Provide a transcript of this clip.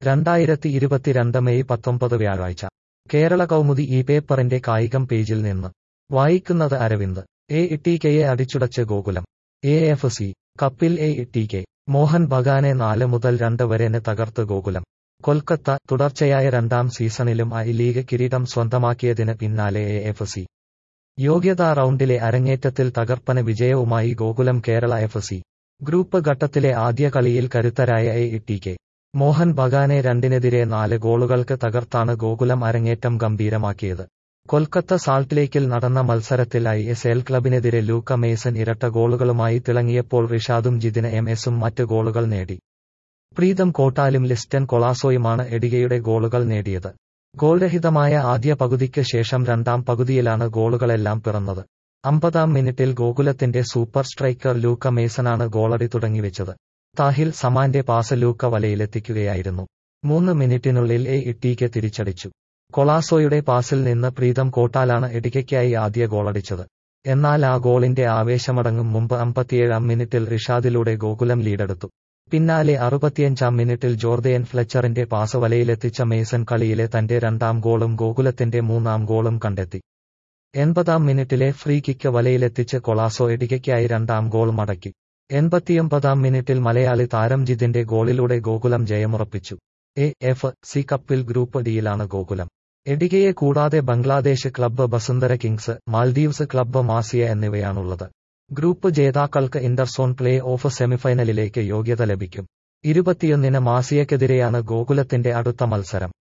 രണ്ടായിരത്തി ഇരുപത്തിരണ്ട് മെയ് പത്തൊമ്പത് വ്യാഴാഴ്ച കേരള കൗമുദി ഈ പേപ്പറിന്റെ കായികം പേജിൽ നിന്ന് വായിക്കുന്നത് അരവിന്ദ് എ ടി കെയെ അടിച്ചുടച്ച് ഗോകുലം എ എഫ് സി കപ്പിൽ എ ടി കെ മോഹൻ ബഗാനെ നാല് മുതൽ രണ്ട് വരെന് തകർത്ത് ഗോകുലം കൊൽക്കത്ത തുടർച്ചയായ രണ്ടാം സീസണിലും ഐ ലീഗ് കിരീടം സ്വന്തമാക്കിയതിന് പിന്നാലെ എ എഫ് സി യോഗ്യതാ റൗണ്ടിലെ അരങ്ങേറ്റത്തിൽ തകർപ്പന വിജയവുമായി Gokulam Kerala F C group ഘട്ടത്തിലെ ആദ്യ കളിയിൽ കരുത്തരായ എ ടി കെ മോഹൻ ബഗാനെ രണ്ടിനെതിരെ നാല് ഗോളുകൾക്ക് തകർത്താണ് ഗോകുലം അരങ്ങേറ്റം ഗംഭീരമാക്കിയത് കൊൽക്കത്ത സാൾട്ട് ലേക്കിൽ നടന്ന മത്സരത്തിൽ ഐ എസ് എൽ ക്ലബിനെതിരെ ലൂക്ക മേസൺ ഇരട്ട ഗോളുകളുമായി തിളങ്ങിയപ്പോൾ റിഷാദും ജിതിന് എം എസും മറ്റ് ഗോളുകൾ നേടി പ്രീതം കോട്ടാലും ലിസ്റ്റൻ കൊളാസോയുമാണ് എഡിഗയുടെ ഗോളുകൾ നേടിയത് ഗോൾരഹിതമായ ആദ്യ പകുതിക്ക് ശേഷം രണ്ടാം പകുതിയിലാണ് ഗോളുകളെല്ലാം പിറന്നത് അമ്പതാം മിനിറ്റിൽ ഗോകുലത്തിന്റെ സൂപ്പർ സ്ട്രൈക്കർ ലൂക്ക മേസനാണ് ഗോളടി തുടങ്ങിവെച്ചത് താഹിൽ സമാന്റെ പാസ് ലൂക്ക വലയിലെത്തിക്കുകയായിരുന്നു മൂന്ന് മിനിറ്റിനുള്ളിൽ എ ഇട്ടിക്ക് തിരിച്ചടിച്ചു കൊളാസോയുടെ പാസിൽ നിന്ന് പ്രീതം കോട്ടാലാണ് എഡികയ്ക്കായി ആദ്യ ഗോളടിച്ചത് എന്നാൽ ആ ഗോളിന്റെ ആവേശമടങ്ങും മുമ്പ് അമ്പത്തിയേഴാം മിനിറ്റിൽ റിഷാദിലൂടെ ഗോകുലം ലീഡെടുത്തു പിന്നാലെ അറുപത്തിയഞ്ചാം മിനിറ്റിൽ ജോർദയൻ ഫ്ലെച്ചറിന്റെ പാസ് വലയിലെത്തിച്ച മേസൺ കളിയിലെ തന്റെ രണ്ടാം ഗോളും ഗോകുലത്തിന്റെ മൂന്നാം ഗോളും കണ്ടെത്തി എൺപതാം മിനിറ്റിലെ ഫ്രീ കിക്ക് വലയിലെത്തിച്ച് കൊളാസോ എഡികയ്ക്കായി രണ്ടാം ഗോൾ മടക്കി എൺപത്തിയൊമ്പതാം മിനിറ്റിൽ മലയാളി താരം ജിതിന്റെ ഗോളിലൂടെ ഗോകുലം ജയമുറപ്പിച്ചു എ എഫ് സി കപ്പിൽ ഗ്രൂപ്പ് ഡിയിലാണ് ഗോകുലം എഡികയെ കൂടാതെ Bangladesh club Bashundhara Kings Maldives club Maziya എന്നിവയാണുള്ളത് ഗ്രൂപ്പ് ജേതാക്കൾക്ക് ഇന്റർസോൺ പ്ലേ ഓഫ് സെമിഫൈനലിലേക്ക് യോഗ്യത ലഭിക്കും ഇരുപത്തിയൊന്നിന് മാസിയക്കെതിരെയാണ് ഗോകുലത്തിന്റെ അടുത്ത മത്സരം